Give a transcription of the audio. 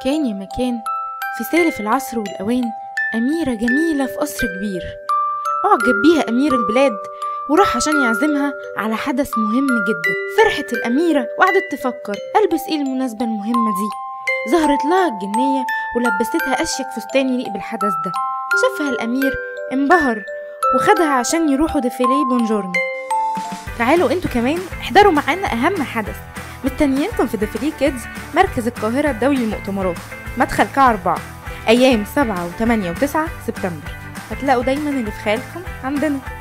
كان يا مكان في سالف العصر والأوان أميرة جميلة في قصر كبير أعجب بيها أمير البلاد وراح عشان يعزمها على حدث مهم جدا فرحت الأميرة وقعدت تفكر ألبس إيه المناسبة المهمة دي ظهرت لها الجنية ولبستها أشيك فستان يليق بالحدث ده شافها الأمير انبهر وخدها عشان يروحوا ديفيلي بونجورنو تعالوا انتوا كمان احضروا معانا أهم حدث مستنيينكم في ديفيلي كيدز مركز القاهرة الدولي للمؤتمرات مدخل كا 4 أيام 7 و8 و9 سبتمبر هتلاقوا دايما اللي في خيالكم عندنا